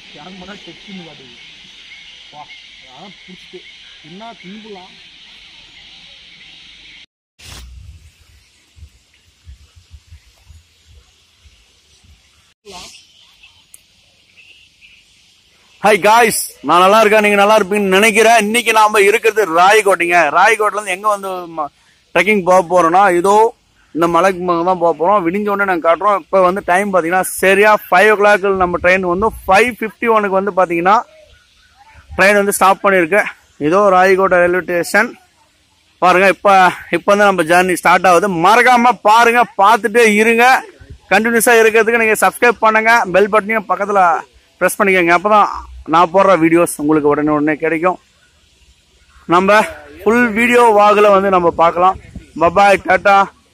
எனக்கு மட்டும் டெக்ஸ்ட்னு காட்டுது வா அதான் பிடிச்சிட்டு என்ன தின்பலாம் ஹாய் காய்ஸ் நான் நல்லா இருக்கேன் நீங்க நல்லா இருப்பீங்கன்னு நினைக்கிறேன் இன்னைக்கு நாம இருக்கிறது ராயக்கோட்டைங்க ராயக்கோட்டையில இருந்து எங்க வந்து ட்ரெக்கிங் போக போறோம்னா இதோ இந்த மலைக்கு தான் போக போறோம் விடிஞ்ச உடனே நாங்கள் காட்டுறோம் இப்போ வந்து டைம் பார்த்தீங்கன்னா சரியா ஃபைவ் ஓ கிளாக் நம்ம ட்ரெயின் வந்து ஃபைவ் ஃபிஃப்டி ஒனுக்கு வந்து பார்த்தீங்கன்னா ட்ரெயின் வந்து ஸ்டாப் பண்ணியிருக்கு இதோ ராயக்கோட்டை ரயில்வே ஸ்டேஷன் பாருங்க இப்போ இப்போ வந்து நம்ம ஜேர்னி ஸ்டார்ட் ஆகுது மறக்காம பாருங்க பார்த்துட்டே இருங்க கண்டினியூஸாக இருக்கிறதுக்கு நீங்கள் சப்ஸ்கிரைப் பண்ணுங்க பெல் பட்டனையும் பக்கத்தில் ப்ரெஸ் பண்ணிக்கோங்க அப்போ தான் நான் போடுற வீடியோஸ் உங்களுக்கு உடனே உடனே கிடைக்கும் நம்ம ஃபுல் வீடியோ வாகில் வந்து நம்ம பார்க்கலாம் பபாய் டாட்டா